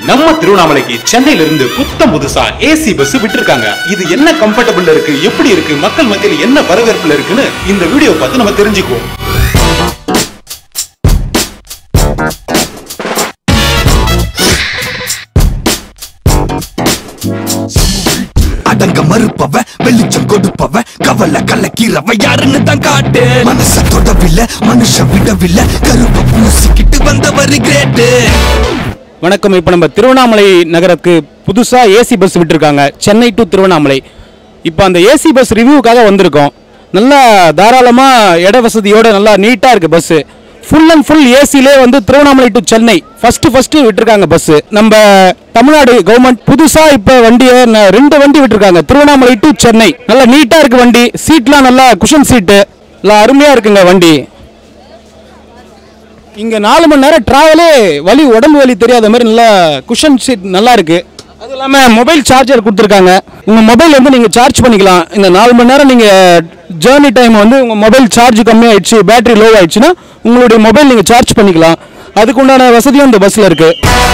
நம்ம திருவண்ணாமலைக்கு சென்னையில இருந்து புத்தம் புதுசா ஏசி பஸ் விட்டிருக்காங்க இது என்ன கம்ஃபர்டபுள் இருக்கு எப்படி இருக்கு மக்கள் மத்தியில் என்ன வரவேற்புல இருக்குன்னு இந்த வீடியோ பார்த்து நம்ம தெரிஞ்சுக்குவோம் அடங்க மறுப்பவ வெளிச்சம் கொடுப்பவ கவலை கலக்கிறவ யாருன்னு தான் காட்டு மனச தொடவில்ல மனுஷ விடவில்ல கருப்ப பூசிக்கிட்டு வந்தவர் கிரேட்டு வணக்கம் இப்போ நம்ம திருவண்ணாமலை நகரத்துக்கு புதுசாக ஏசி பஸ் விட்டுருக்காங்க சென்னை டு திருவண்ணாமலை இப்போ அந்த ஏசி பஸ் ரிவ்யூக்காக வந்திருக்கோம் நல்லா தாராளமாக இட வசதியோட நல்லா நீட்டாக இருக்குது பஸ்ஸு ஃபுல் அண்ட் ஃபுல் ஏசிலே வந்து Tiruvannamalai to Chennai first first விட்டுருக்காங்க பஸ்ஸு நம்ம தமிழ்நாடு கவர்மெண்ட் புதுசாக இப்போ வண்டியை ந- ரெண்டு வண்டி விட்டுருக்காங்க திருவண்ணாமலை டு சென்னை நல்லா நீட்டாக இருக்குது வண்டி சீட்லாம் நல்லா குஷன் சீட்டு நல்லா அருமையாக இருக்குங்க வண்டி இங்க நாலு மணி நேரம் டிராவலே வலி உடம்பு வலி தெரியாத மாதிரி நல்லா குஷன் சீட் நல்லா இருக்கு அது இல்லாம மொபைல் சார்ஜர் கொடுத்துருக்காங்க உங்க மொபைல் வந்து நீங்க சார்ஜ் பண்ணிக்கலாம் இந்த நாலு மணி நேரம் நீங்க ஜேர்னி டைம் வந்து உங்க மொபைல் சார்ஜ் கம்மியாயிடுச்சு பேட்டரி லோ ஆயிடுச்சுன்னா உங்களுடைய மொபைல் நீங்க சார்ஜ் பண்ணிக்கலாம் அதுக்கு உண்டான வசதியும் இந்த பஸ்ல இருக்கு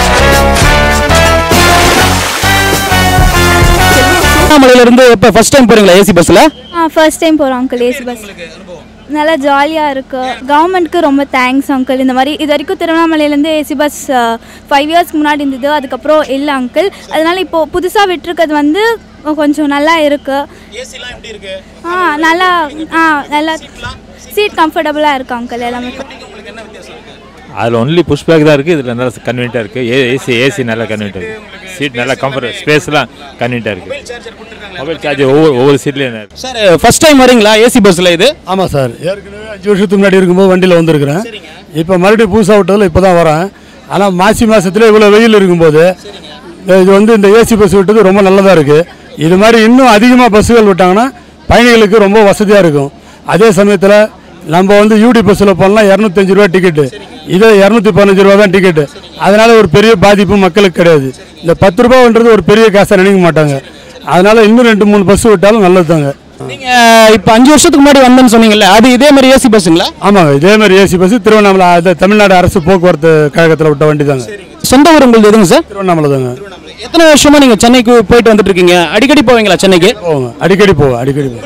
திருவண்ணாமலையில இருந்து இப்போ ஃபர்ஸ்ட் டைம் போறீங்களா ஏசி பஸ்ல ஆ ஃபர்ஸ்ட் டைம் போகிறோம் அங்கிள் ஏசி பஸ் நல்லா ஜாலியாக இருக்குது கவர்மெண்ட்க்கு ரொம்ப தேங்க்ஸ் அங்கிள் இந்த மாதிரி இது வரைக்கும் திருவண்ணாமலையிலேருந்து ஏசி பஸ் ஃபைவ் இயர்ஸ்க்கு முன்னாடி இருந்தது அதுக்கப்புறம் இல்லை அங்கிள் அதனால இப்போது புதுசாக விட்டுருக்கிறது வந்து கொஞ்சம் நல்லா இருக்குது ஆ நல்லா ஆ நல்லா சீட் கம்ஃபர்டபுளாக இருக்குது அங்கிள் எல்லாமே அதில் ஒன்லி புஷ் பேக் தான் இருக்குது இதில் நல்லா கன்வீனியாக இருக்குது ஏ ஏசி ஏசி நல்லா கன்வீனியாக இருக்குது சீட் நல்லா கம்ஃபர்ட் ஸ்பேஸ்லாம் கன்வீனியாக இருக்குது மொபைல் சார்ஜ் ஒவ்வொரு ஒவ்வொரு சீட்லேயும் சார் ஃபர்ஸ்ட் டைம் வரீங்களா ஏசி பஸ்ல இது ஆமாம் சார் ஏற்கனவே அஞ்சு வருஷத்துக்கு முன்னாடி இருக்கும்போது வண்டியில் வந்திருக்கிறேன் இப்போ மறுபடியும் புதுசாக விட்டதில் இப்போ தான் வரேன் ஆனால் மாசி மாதத்துல இவ்வளோ வெயில் இருக்கும்போது இது வந்து இந்த ஏசி பஸ் விட்டது ரொம்ப நல்லதாக இருக்குது இது மாதிரி இன்னும் அதிகமாக பஸ்ஸுகள் விட்டாங்கன்னா பயணிகளுக்கு ரொம்ப வசதியாக இருக்கும் அதே சமயத்தில் நம்ம வந்து யூடி பஸ்ஸில் போனால் இரநூத்தஞ்சு ரூபா டிக்கெட்டு இதே இரநூத்தி பதினஞ்சு ரூபா தான் டிக்கெட்டு அதனால் ஒரு பெரிய பாதிப்பு மக்களுக்கு கிடையாது இந்த பத்து ரூபான்றது ஒரு பெரிய காசாக நினைக்க மாட்டாங்க அதனால் இன்னும் ரெண்டு மூணு பஸ் விட்டாலும் நல்லது தாங்க நீங்க இப்ப அஞ்சு வருஷத்துக்கு முன்னாடி வந்தேன்னு சொன்னீங்கல்ல அது இதே மாதிரி ஏசி பஸ்ஸுங்களா ஆமாங்க இதே மாதிரி ஏசி பஸ் திருவண்ணாமலை அது தமிழ்நாடு அரசு போக்குவரத்து கழகத்தில் விட்ட வண்டி தாங்க சொந்த ஊர் உங்களுக்கு எதுங்க சார் திருவண்ணாமலை தாங்க எத்தனை வருஷமா நீங்க சென்னைக்கு போயிட்டு வந்துட்டு இருக்கீங்க அடிக்கடி போவீங்களா சென்னைக்கு போவோங்க அடிக்கடி போவோம் அடிக்கடி போவோம்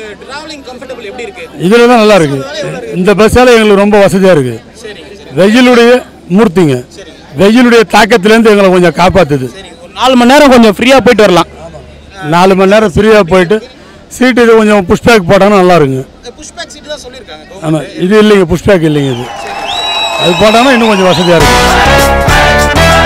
இதில் தான் நல்லா இருக்கு இந்த பஸ்ஸால் எங்களுக்கு ரொம்ப வசதியாக இருக்கு வெயிலுடைய மூர்த்திங்க வெயிலுடைய தாக்கத்திலேருந்து எங்களை கொஞ்சம் காப்பாற்றுது ஒரு நாலு மணி நேரம் கொஞ்சம் ஃப்ரீயா போயிட்டு வரலாம் நாலு மணி நேரம் ஃப்ரீயாக போயிட்டு சீட்டு இது கொஞ்சம் புஷ்பேக் போட்டாங்கன்னா நல்லா இருக்குங்க ஆமாம் இது இல்லைங்க புஷ்பேக் இல்லைங்க இது அது போட்டாங்கன்னா இன்னும் கொஞ்சம் வசதியாக இருக்கும்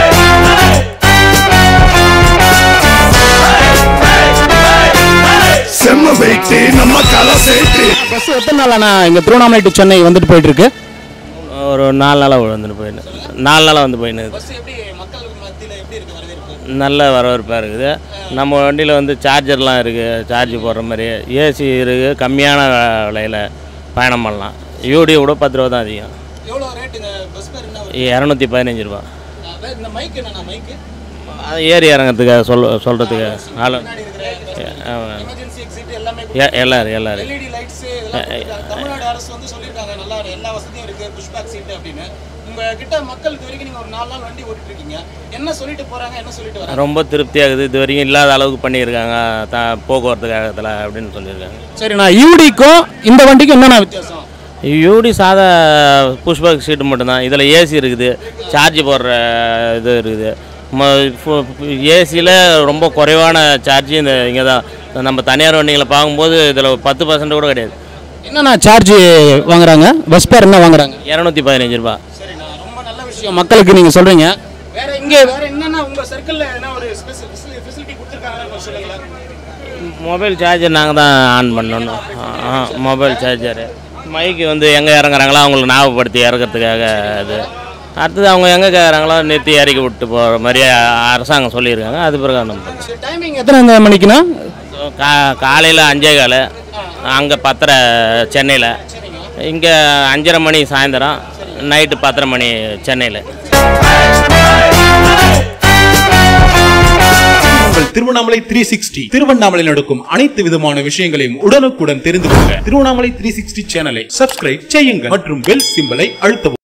செம்ம வெயிட்டு நம்ம கலை சேட்டு பஸ் எத்தனை நாள் ஆனா இங்க திருவண்ணாமலை டு சென்னை வந்துட்டு போயிட்டு இருக்கு ஒரு நாலு நாளாக வந்துட்டு போயின்னு நாலு நாளாக வந்து போயின்னு நல்ல வரவேற்பாக இருக்குது நம்ம வண்டியில் வந்து சார்ஜர்லாம் இருக்குது சார்ஜ் போடுற மாதிரி ஏசி இருக்குது கம்மியான விலையில் பயணம் பண்ணலாம் யூடி கூட பத்து ரூபா தான் அதிகம் இரநூத்தி பதினஞ்சு ரூபா அது ஏறி இறங்கிறதுக்காக சொல் சொல்கிறதுக்கு ஆளு ஆமாம். எ- எல்லாரும் எல்லாரும் தமிழ்நாடு அரசு வந்து சொல்லியிருக்காங்க நல்லா எல்லா வசதியும் இருக்கு புஷ்பேக் சீட் அப்படின்னு உங்க கிட்ட மக்கள் இது வரைக்கும் நீங்க ஒரு நாலு நாள் வண்டி ஓட்டிட்டு இருக்கீங்க என்ன சொல்லிட்டு போறாங்க என்ன சொல்லிட்டு வராங்க ரொம்ப திருப்தியாகுது இது வரைக்கும் இல்லாத அளவுக்கு பண்ணியிருக்காங்க த போக்குவரத்து கழகத்தில் அப்படின்னு சொல்லியிருக்காங்க சரி நான் யூடிக்கும் இந்த வண்டிக்கும் என்னென்ன வித்தியாசம் யூடி சாதா புஷ்பேக் சீட்டு மட்டும்தான் இதில் ஏசி இருக்குது சார்ஜ் போடுற இது இருக்குது ஏசியில் ரொம்ப குறைவான சார்ஜ் இந்த இங்கே தான் நம்ம தனியார் வண்டிகளை பார்க்கும்போது இதில் பத்து பர்சன்ட் கூட கிடையாது என்னென்ன சார்ஜ் வாங்குறாங்க பஸ் பேர் என்ன வாங்குறாங்க இரநூத்தி பதினஞ்சு ரூபா ரொம்ப நல்ல விஷயம் மக்களுக்கு நீங்க சொல்றீங்க வேற இங்க வேற என்னென்ன உங்க சர்க்கிள்ல என்ன ஒரு ஃபெசிலிட்டி கொடுத்துருக்காங்க சொல்லுங்களேன் மொபைல் சார்ஜர் நாங்கள் தான் ஆன் பண்ணணும் மொபைல் சார்ஜரு மைக்கு வந்து எங்கே இறங்குறாங்களோ அவங்களுக்கு ஞாபகப்படுத்தி இறக்கிறதுக்காக இது அடுத்தது அவங்க எங்கே கேட்குறாங்களோ நிறுத்தி இறக்கி விட்டு போகிற மாதிரி அரசாங்கம் சொல்லியிருக்காங்க அது பிறகு நம்ம பண்ணுறோம். டைமிங் எத்தனை மணிக்குன்னா கா காலையில் அஞ்சே கால் அங்கே பத்தரை சென்னையில் இங்கே அஞ்சரை மணி சாயந்தரம் நைட்டு பத்தரை மணி சென்னையில் உங்கள் திருவண்ணாமலை த்ரீ சிக்ஸ்டி திருவண்ணாமலையில் நடக்கும் அனைத்து விதமான விஷயங்களையும் உடனுக்குடன் தெரிந்து கொள்ள திருவண்ணாமலை த்ரீ சிக்ஸ்டி சேனலை சப்ஸ்கிரைப் செய்யுங்கள் மற்றும் பெல் சிம்பலை அழுத்தவும்